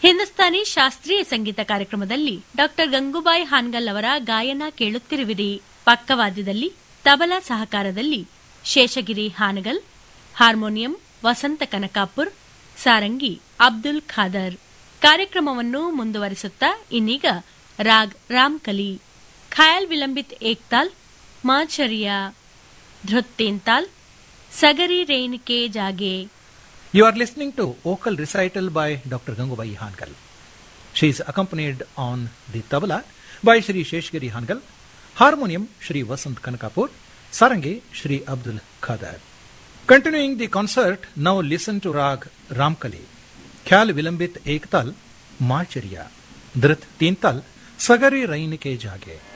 ಹಿಂದೂಸ್ತಾನಿ ಶಾಸ್ತ್ರೀಯ ಸಂಗೀತ ಕಾರ್ಯಕ್ರಮದಲ್ಲಿ ಡಾಕ್ಟರ್ ಗಂಗೂಬಾಯಿ ಹಾನ್ಗಲ್ ಅವರ ಗಾಯನ ಕೇಳುತ್ತಿರುವಿರಿ ಪಕ್ಕವಾದ್ಯದಲ್ಲಿ ತಬಲಾ ಸಹಕಾರದಲ್ಲಿ ಶೇಷಗಿರಿ ಹಾನಗಲ್ ಹಾರ್ಮೋನಿಯಂ ವಸಂತ ಕನಕಾಪುರ್ ಸಾರಂಗಿ ಅಬ್ದುಲ್ ಖಾದರ್ ಕಾರ್ಯಕ್ರಮವನ್ನು ಮುಂದುವರಿಸುತ್ತಾ ಇನ್ನೀಗ ರಾಗ್ ರಾಮ್ಕಲಿ ಖಯಾಲ್ ವಿಲಂಬಿತ್ ಏಕ್ತಾಲ್ ಮಾಚರಿಯಾ ಧೃತ್ತೇಂತಾಲ್ ಸಗರಿ ರೇಣಿಕೆ ಜಾಗೆ You are listening to vocal recital by Dr. Gangubai Hankal. She is accompanied on the tabla by Shri Sheshgiri Hankal, harmonium Shri Vasant Kanakapur, sarangi Shri Abdul Khadar. Continuing the concert, now listen to Rag Ramkali, Khyal Vilambit Ektal, Marchariya, Dhrit Tintal, Sagari Rain Ke Jage.